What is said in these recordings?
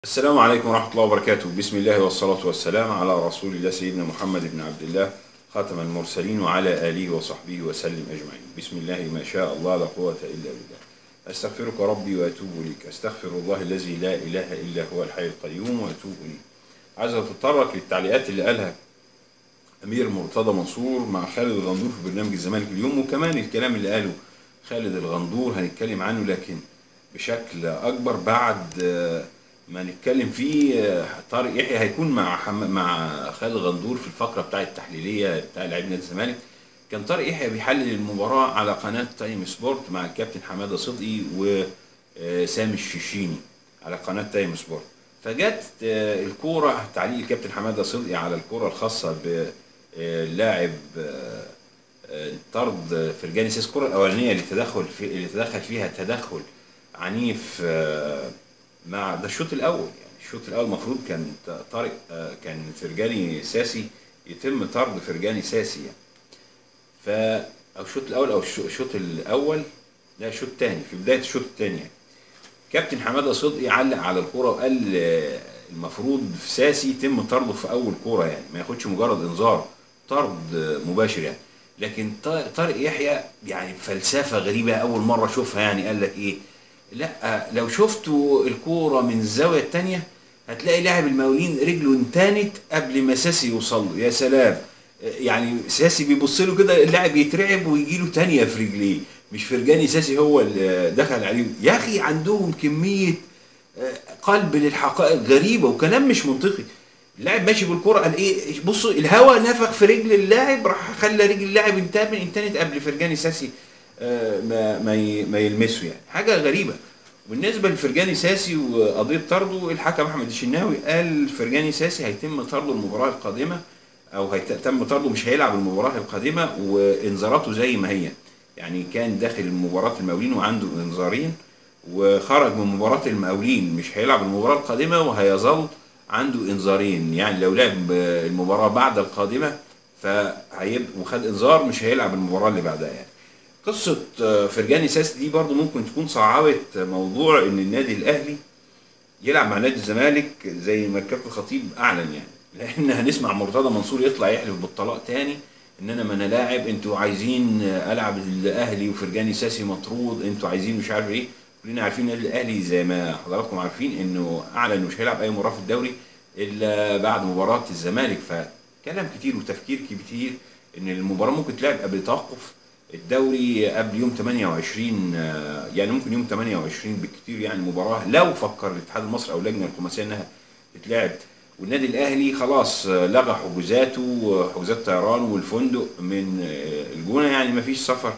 السلام عليكم ورحمة الله وبركاته بسم الله والصلاة والسلام على رسول الله سيدنا محمد بن عبد الله خاتم المرسلين وعلى آله وصحبه وسلم أجمعين بسم الله ما شاء الله لا قوة إلا بالله أستغفرك ربي وأتوب إليك أستغفر الله الذي لا إله إلا هو الحي القيوم وأتوب إليه عايز أتطرق للتعليقات اللي قالها أمير مرتضى منصور مع خالد الغندور في برنامج الزمالك اليوم وكمان الكلام اللي قاله خالد الغندور هنتكلم عنه لكن بشكل أكبر بعد آه، ما نتكلم فيه آه، طارق يحيى هيكون مع حم... مع خالد غندور في الفقره بتاعه التحليليه بتاع لاعب نادي الزمالك كان طارق يحيى بيحلل المباراه على قناه تايم سبورت مع الكابتن حماده صدقي وسامي الشيشيني على قناه تايم سبورت فجت آه، الكوره تعليق الكابتن حماده صدقي على الكوره الخاصه باللاعب طرد فرجاني سيس الكره الاولانيه اللي تدخل في اللي تدخل فيها تدخل عنيف آه، مع ده الشوط الاول يعني الشوط الاول المفروض كان طارق آه، كان فرجاني ساسي يتم طرد فرجاني ساسي يعني ف او الشوط الاول او الشو- الشوط الاول لا الشوط الثاني في بدايه الشوط الثاني يعني كابتن حماده صدقي علق على الكوره وقال آه، المفروض في ساسي يتم طرده في اول كوره يعني ما ياخدش مجرد انذار طرد آه، مباشر يعني لكن ط- طارق يحيى يعني فلسفه غريبه اول مره اشوفها يعني قال لك ايه لا لو شفتوا الكوره من الزاويه الثانيه هتلاقي لاعب المقاولين رجله انتنت قبل ما ساسي يوصل له يا سلام يعني ساسي بيبص له كده اللاعب يترعب ويجي له تانية في رجليه مش فرجاني ساسي هو اللي دخل عليه يا اخي عندهم كميه آه، قلب للحقائق غريبه وكلام مش منطقي اللاعب ماشي بالكرة قال ايه بصوا الهواء نفخ في رجل اللاعب راح خلى رجل اللاعب انتبه انتنت قبل فرجاني ساسي آه، ما ما ي- ما يلمسه يعني حاجه غريبه بالنسبه لفرجاني ساسي وقضيه طرده الحكم احمد الشناوي قال فرجاني ساسي هيتم طرده المباراه القادمه او هيتم طرده مش هيلعب المباراه القادمه وانذاراته زي ما هي يعني كان داخل مباراه المقاولين وعنده انذارين وخرج من مباراه المقاولين مش هيلعب المباراه القادمه وهيظل عنده انذارين يعني لو لعب المباراه بعد القادمه فهيبقى وخد انذار مش هيلعب المباراه اللي بعدها يعني قصة آه، فرجاني ساس دي برضو ممكن تكون صعبت موضوع ان النادي الاهلي يلعب مع نادي الزمالك زي ما الكابتن الخطيب اعلن يعني لان هنسمع مرتضى منصور يطلع يحلف بالطلاق تاني ان انا ما انا لاعب انتوا عايزين آه، العب الاهلي وفرجاني ساسي مطرود انتوا عايزين مش عارف ايه كلنا عارفين النادي الاهلي زي ما حضراتكم عارفين انه اعلن إنه مش هيلعب اي مباراه في الدوري الا بعد مباراه الزمالك فكلام كتير وتفكير كتير ان المباراه ممكن تلعب قبل توقف الدوري قبل يوم 28 آه، يعني ممكن يوم 28 بالكتير يعني مباراه لو فكر الاتحاد المصري او اللجنه الخماسيه انها تتلعب والنادي الاهلي خلاص آه، لغى حجوزاته آه، حجوزات الطيران والفندق من آه، الجونه يعني ما فيش سفر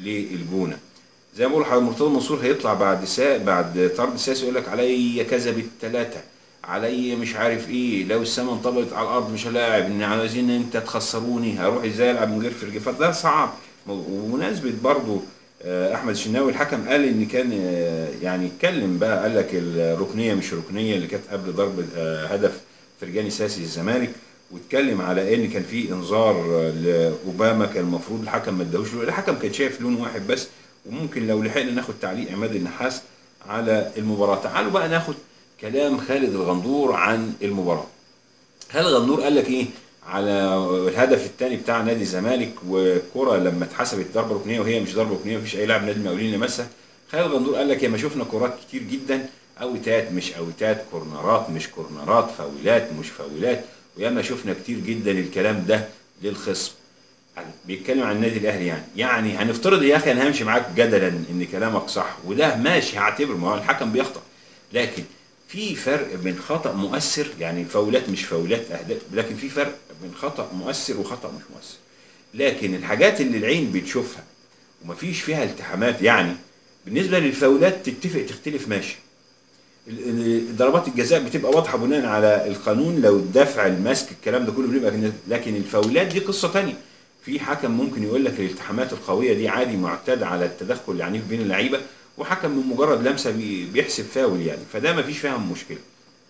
للجونه زي ما بقول لحضرتك مرتضى منصور هيطلع بعد سا بعد طرد ساسي يقول لك علي كذا بالثلاثه علي مش عارف ايه لو السما انطبقت على الارض مش هلاعب ان عايزين انت تخسروني هروح ازاي العب من غير فرجه فده صعب ومناسبه برضو آه، احمد الشناوي الحكم قال ان كان آه، يعني اتكلم بقى قال لك الركنيه مش ركنيه اللي كانت قبل ضرب آه، هدف فرجاني ساسي الزمالك واتكلم على ان كان في انذار آه، لاوباما كان المفروض الحكم ما اداهوش له. الحكم كان شايف لون واحد بس وممكن لو لحقنا ناخد تعليق عماد النحاس على المباراه تعالوا بقى ناخد كلام خالد الغندور عن المباراه خالد الغندور قال لك ايه على الهدف الثاني بتاع نادي الزمالك والكره لما اتحسبت ضربه ركنيه وهي مش ضربه ركنيه مفيش اي لاعب نادي المقاولين لمسها خالد الغندور قال لك يا ما شفنا كرات كتير جدا اوتات مش اوتات كورنرات مش كورنرات فاولات مش فاولات وياما شفنا كتير جدا الكلام ده للخصم يعني بيتكلم عن النادي الاهلي يعني يعني هنفترض يا اخي انا همشي معاك جدلا ان كلامك صح وده ماشي هعتبر ما هو الحكم بيخطأ لكن في فرق بين خطأ مؤثر يعني فاولات مش فاولات اهداف لكن في فرق بين خطأ مؤثر وخطأ مش مؤثر لكن الحاجات اللي العين بتشوفها ومفيش فيها التحامات يعني بالنسبه للفاولات تتفق تختلف ماشي ال- ال- ضربات الجزاء بتبقى واضحه بناء على القانون لو الدفع المسك الكلام ده كله بيبقى كده. لكن الفاولات دي قصه تانية في حكم ممكن يقول لك الالتحامات القويه دي عادي معتاد على التدخل العنيف بين اللعيبه وحكم من مجرد لمسه بي- بيحسب فاول يعني فده ما فيش فيها مشكله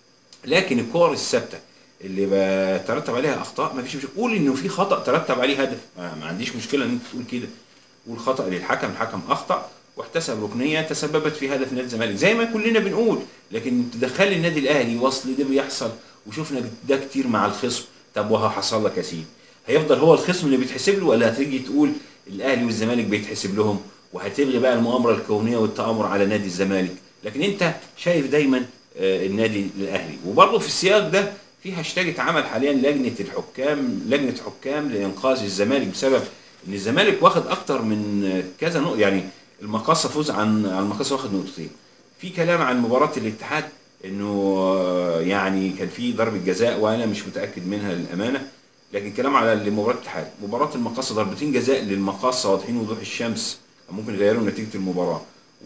لكن الكور الثابته اللي بترتب عليها اخطاء ما فيش مشكله قول انه في خطا ترتب عليه هدف ما ما عنديش مشكله ان انت تقول كده قول خطا للحكم الحكم اخطا واحتسب ركنيه تسببت في هدف نادي الزمالك زي ما كلنا بنقول لكن تدخل النادي الاهلي وصل ده بيحصل وشفنا ده كتير مع الخصم طب وها حصل لك يا سيدي هيفضل هو الخصم اللي بيتحسب له ولا هتيجي تقول الاهلي والزمالك بيتحسب لهم وهتلغي بقى المؤامره الكونيه والتامر على نادي الزمالك لكن انت شايف دايما آه، النادي الاهلي وبرضه في السياق ده في هاشتاج اتعمل حاليا لجنه الحكام لجنه حكام لانقاذ الزمالك بسبب ان الزمالك واخد اكتر من آه، كذا نقطه يعني المقاصه فوز عن عن المقاصه واخد نقطتين في كلام عن مباراه الاتحاد انه آه، يعني كان في ضربه جزاء وانا مش متاكد منها للامانه لكن كلام على مباراه الاتحاد مباراه المقاصه ضربتين جزاء للمقاصه واضحين وضوح الشمس ممكن يغيروا نتيجه المباراه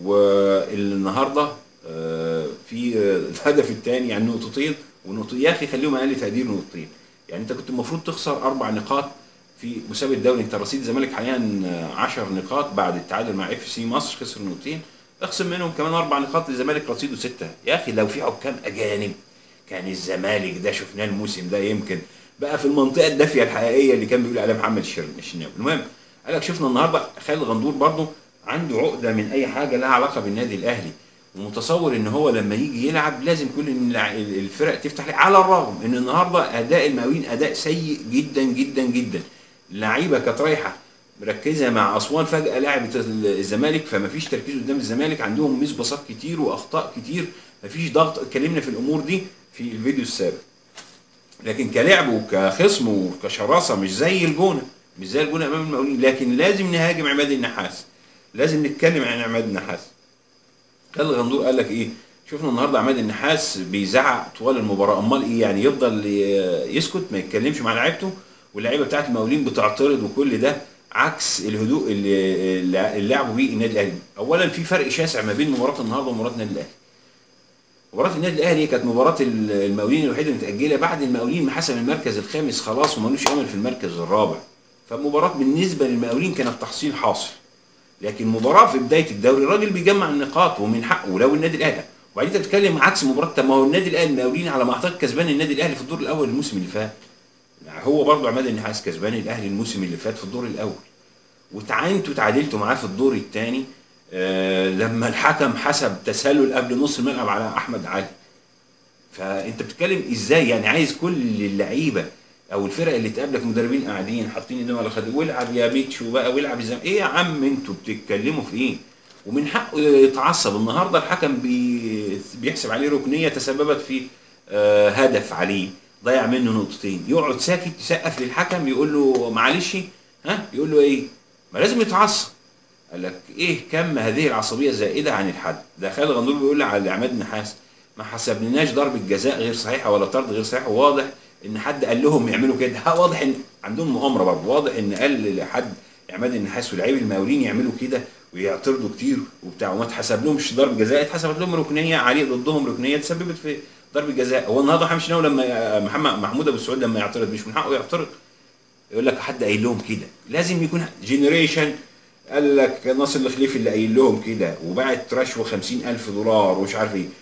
والنهارده آه، في آه، الهدف الثاني يعني نقطتين ونقطتين يا اخي خليهم اقل تقدير نقطتين يعني انت كنت المفروض تخسر اربع نقاط في مسابقه الدوري انت رصيد الزمالك حاليا 10 نقاط بعد التعادل مع اف سي مصر خسر نقطتين اخصم منهم كمان اربع نقاط للزمالك رصيده سته يا اخي لو في حكام اجانب كان الزمالك ده شفناه الموسم ده يمكن بقى في المنطقه الدافيه الحقيقيه اللي كان بيقول عليها محمد الشر- الشناوي المهم قال لك شفنا النهارده خالد غندور برضه عنده عقده من اي حاجه لها علاقه بالنادي الاهلي ومتصور ان هو لما يجي يلعب لازم كل الع- الفرق تفتح عليه على الرغم ان النهارده اداء المقاولين اداء سيء جدا جدا جدا اللعيبه كانت رايحه مركزه مع اسوان فجاه لعبت الزمالك فما فيش تركيز قدام الزمالك عندهم ميس باصات كتير واخطاء كتير ما فيش ضغط اتكلمنا في الامور دي في الفيديو السابق لكن كلعب وكخصم وكشراسه مش زي الجونه مش زي الجونه امام المقاولين لكن لازم نهاجم عماد النحاس لازم نتكلم عن عماد النحاس خالد غندور قال لك ايه شفنا النهارده عماد النحاس بيزعق طوال المباراه امال ايه يعني يفضل ي- يسكت ما يتكلمش مع لعيبته واللعيبه بتاعت المقاولين بتعترض وكل ده عكس الهدوء اللي اللي لعبوا بيه النادي الاهلي اولا في فرق شاسع ما بين مباراه النهارده ومباراه النادي الاهلي مباراة النادي الاهلي كانت مباراة المقاولين الوحيدة المتأجلة بعد المقاولين ما حسم المركز الخامس خلاص ومالوش امل في المركز الرابع. فالمباراة بالنسبة للمقاولين كانت تحصيل حاصل. لكن مباراة في بداية الدوري الراجل بيجمع النقاط ومن حقه لو النادي الاهلي وبعدين انت بتتكلم عكس مباراة طب ما هو النادي الاهلي المقاولين على ما اعتقد كسبان النادي الاهلي في الدور الاول الموسم اللي فات. يعني هو برضه عماد النحاس كسبان الاهلي الموسم اللي فات في الدور الاول. وتعاينتوا تعادلتوا معاه في الدور الثاني آه لما الحكم حسب تسلل قبل نص الملعب على احمد علي فانت بتتكلم ازاي يعني عايز كل اللعيبه او الفرق اللي تقابلك مدربين قاعدين حاطين ايديهم على خد والعب يا بيتشو بقى والعب يا زم... ايه يا عم انتوا بتتكلموا في ايه ومن حقه يتعصب النهارده الحكم بي... بيحسب عليه ركنيه تسببت في آه هدف عليه ضيع منه نقطتين يقعد ساكت يسقف للحكم يقول له معلش ها يقول له ايه ما لازم يتعصب قال لك ايه كم هذه العصبيه زائده عن الحد ده خالد غندور بيقول على عماد نحاس ما حسبناش ضربه جزاء غير صحيحه ولا طرد غير صحيح وواضح ان حد قال لهم يعملوا كده ها واضح ان عندهم مؤامره برضه واضح ان قال لحد عماد النحاس ولاعيب المقاولين يعملوا كده ويعترضوا كتير وبتاع وما اتحسب لهمش ضربه جزاء اتحسبت لهم ركنيه عليه ضدهم ركنيه تسببت في ضربه جزاء هو النهارده محمد شناوي لما محمد محمود ابو السعود لما يعترض مش من حقه يعترض يقول لك حد قايل لهم كده لازم يكون جنريشن قال لك ناصر الخليفي اللي قايل لهم كده وبعت رشوه 50000 دولار ومش عارف ايه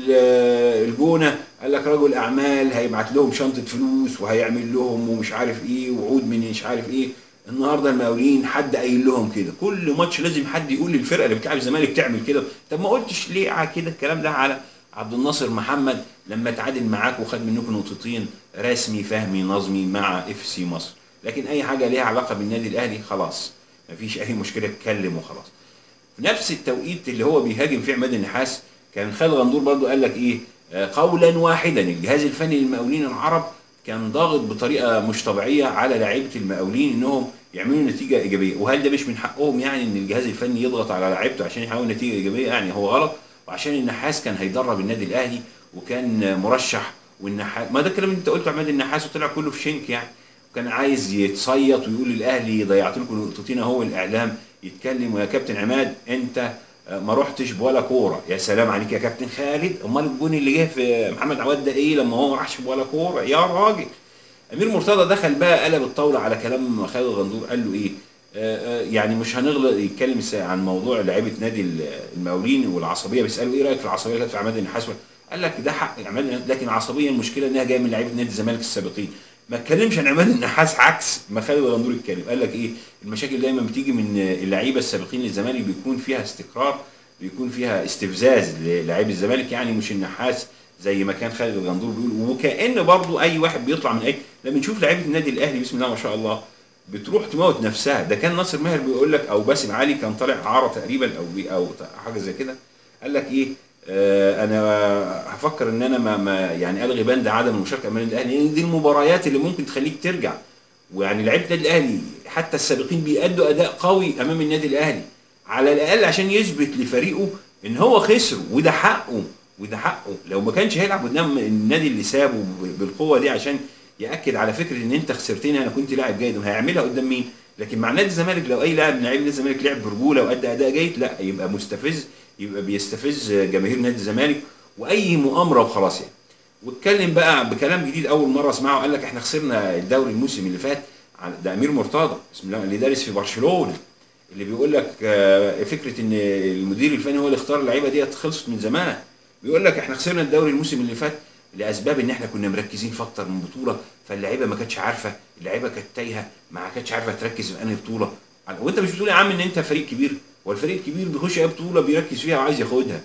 ال- الجونه قال لك رجل اعمال هيبعت لهم شنطه فلوس وهيعمل لهم ومش عارف ايه وعود من مش عارف ايه النهارده المقاولين حد قايل لهم كده كل ماتش لازم حد يقول للفرقه اللي بتلعب الزمالك تعمل كده طب ما قلتش ليه على كده الكلام ده على عبد الناصر محمد لما تعادل معاك وخد منكم نقطتين رسمي فهمي نظمي مع اف سي مصر لكن اي حاجه ليها علاقه بالنادي الاهلي خلاص مفيش اي مشكله اتكلم وخلاص في نفس التوقيت اللي هو بيهاجم فيه عماد النحاس كان خالد غندور برضو قال لك ايه آه، قولا واحدا الجهاز الفني للمقاولين العرب كان ضاغط بطريقه مش طبيعيه على لعيبه المقاولين انهم يعملوا نتيجه ايجابيه وهل ده مش من حقهم يعني ان الجهاز الفني يضغط على لعيبته عشان يحققوا نتيجه ايجابيه يعني هو غلط وعشان النحاس كان هيدرب النادي الاهلي وكان مرشح والنحاس ما ده الكلام اللي انت قلته عماد النحاس وطلع كله في شنك يعني وكان عايز يتصيط ويقول للاهلي ضيعت لكم نقطتين اهو الاعلام يتكلم ويا كابتن عماد انت ما رحتش بولا كوره يا سلام عليك يا كابتن خالد امال الجون اللي جه في محمد عواد ده ايه لما هو ما راحش بولا كوره يا راجل امير مرتضى دخل بقى قلب الطاوله على كلام خالد غندور قال له ايه آه، آه، يعني مش هنغلط يتكلم س- عن موضوع لعيبه نادي ال- المقاولين والعصبيه بيسالوا ايه رايك في العصبيه اللي كانت في عماد النحاس قال لك ده حق عماد لكن العصبيه المشكله انها جايه من لعيبه نادي الزمالك السابقين ما اتكلمش عن عماد النحاس عكس ما خالد الغندور اتكلم قال لك ايه المشاكل دايما بتيجي من اللعيبه السابقين للزمالك بيكون فيها استقرار بيكون فيها استفزاز للاعبي الزمالك يعني مش النحاس زي ما كان خالد الغندور بيقول وكان برضو اي واحد بيطلع من اي لما نشوف لعيبه النادي الاهلي بسم الله ما شاء الله بتروح تموت نفسها ده كان ناصر ماهر بيقول لك او باسم علي كان طالع عاره تقريبا او بي او حاجه زي كده قال لك ايه آه انا هفكر ان انا ما, ما يعني الغي بند عدم المشاركه امام النادي الاهلي لان دي المباريات اللي ممكن تخليك ترجع ويعني لعيبه النادي الاهلي حتى السابقين بيأدوا اداء قوي امام النادي الاهلي على الاقل عشان يثبت لفريقه ان هو خسر وده حقه وده حقه لو ما كانش هيلعب قدام النادي اللي سابه بالقوه دي عشان ياكد على فكره ان انت خسرتني انا كنت لاعب جيد وهيعملها قدام مين لكن مع نادي الزمالك لو اي لاعب من لعيبه نادي الزمالك لعب برجوله وادى اداء جيد لا يبقى مستفز يبقى بيستفز جماهير نادي الزمالك واي مؤامره وخلاص يعني واتكلم بقى بكلام جديد اول مره اسمعه قال لك احنا خسرنا الدوري الموسم اللي فات ده امير مرتضى بسم الله اللي دارس في برشلونه اللي بيقول لك فكره ان المدير الفني هو اللي اختار اللعيبه ديت خلصت من زمان بيقول لك احنا خسرنا الدوري الموسم اللي فات لاسباب ان احنا كنا مركزين في اكتر من بطوله فاللعيبه ما كانتش عارفه اللعيبه كانت تايهه ما كانتش عارفه تركز في انهي بطوله وانت مش بتقول يا عم ان انت فريق كبير والفريق الكبير بيخش اي بطوله بيركز فيها وعايز ياخدها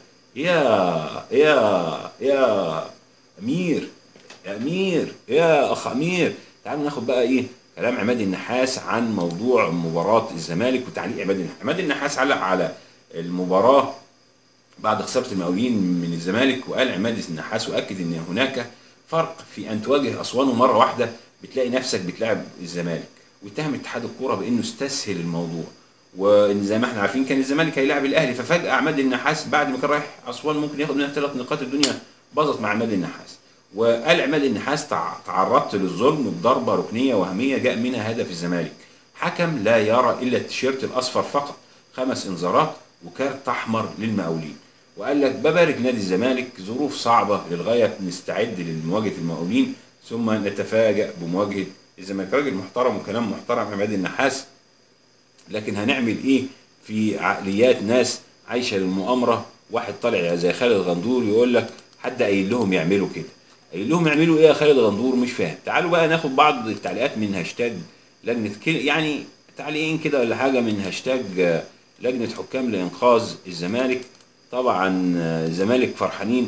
يا يا يا امير يا امير يا اخ امير تعالوا ناخد بقى ايه كلام عماد النحاس عن موضوع مباراه الزمالك وتعليق عماد النحاس عماد النحاس علق على المباراه بعد خساره المقاولين من الزمالك وقال عماد النحاس واكد ان هناك فرق في ان تواجه اسوان مره واحده بتلاقي نفسك بتلاعب الزمالك واتهم اتحاد الكوره بانه استسهل الموضوع وزي ما احنا عارفين كان الزمالك هيلاعب الاهلي ففجاه عماد النحاس بعد ما كان رايح اسوان ممكن ياخد منها ثلاث نقاط الدنيا باظت مع عماد النحاس وقال عماد النحاس تعرضت للظلم بضربه ركنيه وهميه جاء منها هدف الزمالك حكم لا يرى الا التيشيرت الاصفر فقط خمس انذارات وكارت احمر للمقاولين وقال لك ببارك نادي الزمالك ظروف صعبه للغايه نستعد لمواجهه المقاولين ثم نتفاجأ بمواجهه الزمالك راجل محترم وكلام محترم عماد النحاس لكن هنعمل ايه في عقليات ناس عايشه للمؤامره واحد طالع زي خالد غندور يقول لك حد قايل لهم يعملوا كده قايل لهم يعملوا ايه يا خالد غندور مش فاهم تعالوا بقى ناخد بعض التعليقات من هاشتاج لجنه يعني تعليقين كده ولا حاجه من هاشتاج لجنه حكام لانقاذ الزمالك طبعا الزمالك فرحانين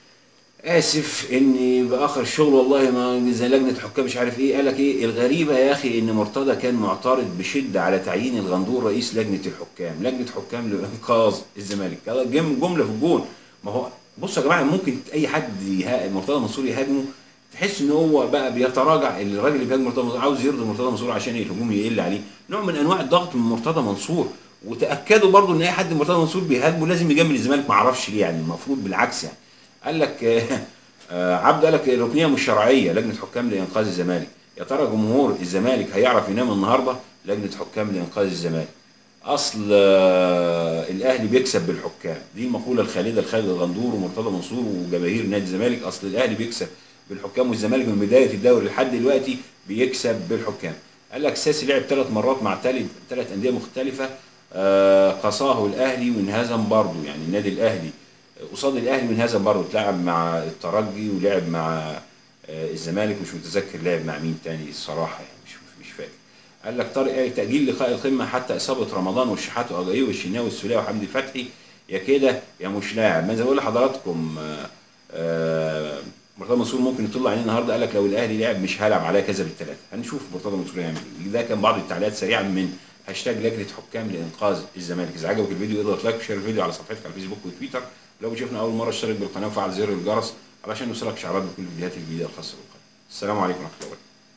اسف اني باخر الشغل والله ما زي لجنه حكام مش عارف ايه قال لك ايه الغريبه يا اخي ان مرتضى كان معترض بشده على تعيين الغندور رئيس لجنه الحكام لجنه حكام لانقاذ الزمالك جمله في الجون ما هو بصوا يا جماعه ممكن اي حد مرتضى منصور يهاجمه تحس ان هو بقى بيتراجع الراجل اللي بيهاجم مرتضى منصور عاوز يرضي مرتضى منصور عشان الهجوم يقل عليه نوع من انواع الضغط من مرتضى منصور وتاكدوا برضو ان اي حد مرتضى منصور بيهاجمه لازم يجامل الزمالك ما اعرفش ليه يعني المفروض بالعكس يعني قال لك عبد قال لك الركنيه مش شرعيه لجنه حكام لانقاذ الزمالك يا ترى جمهور الزمالك هيعرف ينام النهارده لجنه حكام لانقاذ الزمالك اصل الاهلي بيكسب بالحكام دي المقوله الخالده لخالد الغندور ومرتضى منصور وجماهير نادي الزمالك اصل الاهلي بيكسب بالحكام والزمالك من بدايه الدوري لحد دلوقتي بيكسب بالحكام قال لك ساسي لعب ثلاث مرات مع ثلاث انديه مختلفه قصاه الاهلي وانهزم برضه يعني النادي الاهلي قصاد الاهلي وانهزم برضه اتلعب مع الترجي ولعب مع الزمالك مش متذكر لعب مع مين تاني الصراحه يعني مش مش فاكر قال لك طارق قال تاجيل لقاء القمه حتى اصابه رمضان والشحات واجاييه والشناوي والسوليه وحمدي فتحي يا كده يا مش لاعب ما زي ما بقول لحضراتكم مرتضى منصور ممكن يطلع عليه النهارده قال لك لو الاهلي لعب مش هلعب عليا كذا بالثلاثه هنشوف مرتضى منصور يعمل ايه ده كان بعض التعليقات سريعا من هاشتاج لجنه حكام لانقاذ الزمالك اذا عجبك الفيديو اضغط لايك وشير الفيديو على صفحتك على الفيسبوك وتويتر لو بتشوفنا اول مره اشترك بالقناه وفعل زر الجرس علشان يوصلك اشعارات بكل الفيديوهات الجديده الخاصه بالقناه السلام عليكم ورحمه الله